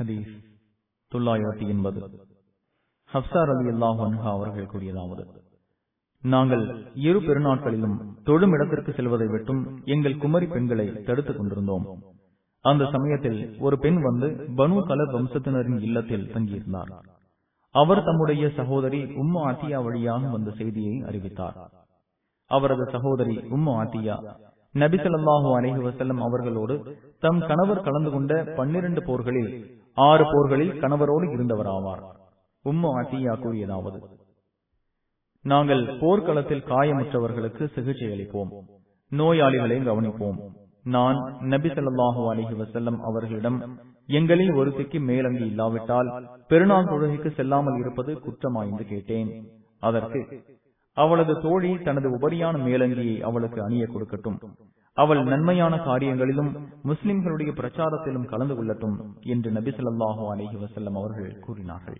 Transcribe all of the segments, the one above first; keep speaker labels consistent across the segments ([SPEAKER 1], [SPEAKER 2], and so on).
[SPEAKER 1] ஹதீஸ் தொள்ளாயிரத்தி எண்பது ஹப்சார் அலி அல்லாஹ் அவர்கள் கூறியதாவது நாங்கள் இரு பெருநாட்களிலும் தொழும் இடத்திற்கு செல்வதை விட்டும் எங்கள் குமரி பெண்களை தடுத்துக் கொண்டிருந்தோம் அந்த சமயத்தில் ஒரு பெண் வந்து பனு கலர் வம்சத்தினரின் இல்லத்தில் தங்கியிருந்தார் அவர் தம்முடைய சகோதரி உம்மு ஆத்தியா வழியாக வந்த செய்தியை அறிவித்தார் அவரது சகோதரி உம்மு ஆத்தியா நபிசல்லாஹு அலஹி வசல்லம் அவர்களோடு தம் கணவர் கலந்து கொண்ட பன்னிரண்டு போர்களில் ஆறு போர்களில் கணவரோடு இருந்தவராவார் உம்மு ஆத்தியா கூறியதாவது நாங்கள் போர்க்களத்தில் காயமுற்றவர்களுக்கு சிகிச்சை அளிப்போம் நோயாளிகளை கவனிப்போம் நான் நபி சொல்லாஹு அலஹி வசல்லம் அவர்களிடம் எங்களில் ஒருத்திக்கு மேலங்கி இல்லாவிட்டால் பெருநாள் தொழுகைக்கு செல்லாமல் இருப்பது குற்றமாய்ந்து கேட்டேன் அதற்கு அவளது தோழி தனது உபரியான மேலங்கியை அவளுக்கு அணிய கொடுக்கட்டும் அவள் நன்மையான காரியங்களிலும் முஸ்லிம்களுடைய பிரச்சாரத்திலும் கலந்து கொள்ளட்டும் என்று நபி சொல்லாஹு அலஹி வசல்லம் அவர்கள் கூறினார்கள்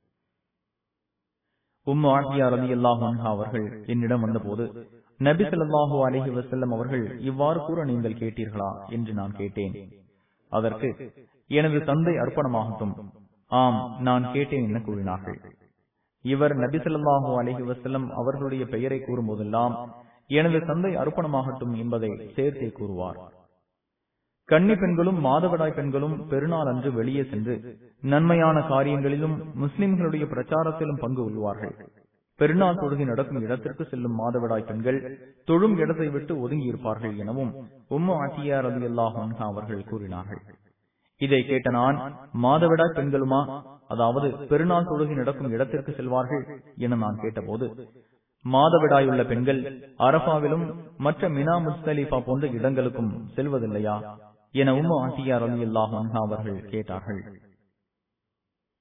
[SPEAKER 1] உம்மு ஆட்டியா ரதி அல்லாஹா அவர்கள் என்னிடம் வந்தபோது நபி சொல்லாஹு அலஹி வசல்லம் அவர்கள் இவ்வாறு கூற நீங்கள் கேட்டீர்களா என்று நான் கேட்டேன் அதற்கு எனது தந்தை அர்ப்பணமாகட்டும் ஆம் நான் கேட்டேன் என கூறினார்கள் இவர் நபி சொல்லாஹு அலஹி வசல்லம் அவர்களுடைய பெயரை கூறும்போதெல்லாம் எனது தந்தை அர்ப்பணமாகட்டும் என்பதை சேர்த்தே கூறுவார் கன்னி பெண்களும் மாதவிடாய் பெண்களும் பெருநாள் அன்று வெளியே சென்று நன்மையான காரியங்களிலும் முஸ்லிம்களுடைய பிரச்சாரத்திலும் பங்கு கொள்வார்கள் பெருநாள் தொழுகை நடக்கும் இடத்திற்கு செல்லும் மாதவிடாய் பெண்கள் தொழும் இடத்தை விட்டு ஒதுங்கி இருப்பார்கள் எனவும் உம்மு ஆட்டியார் அலி அல்லாஹ் அவர்கள் கூறினார்கள் இதை கேட்ட நான் மாதவிடாய் பெண்களுமா அதாவது பெருநாள் தொழுகை நடக்கும் இடத்திற்கு செல்வார்கள் என நான் கேட்டபோது மாதவிடாயுள்ள பெண்கள் அரபாவிலும் மற்ற மினா முஸ்தலிஃபா போன்ற இடங்களுக்கும் செல்வதில்லையா என உம்மு ஆட்டியார் அலி அல்லாஹ் அவர்கள் கேட்டார்கள்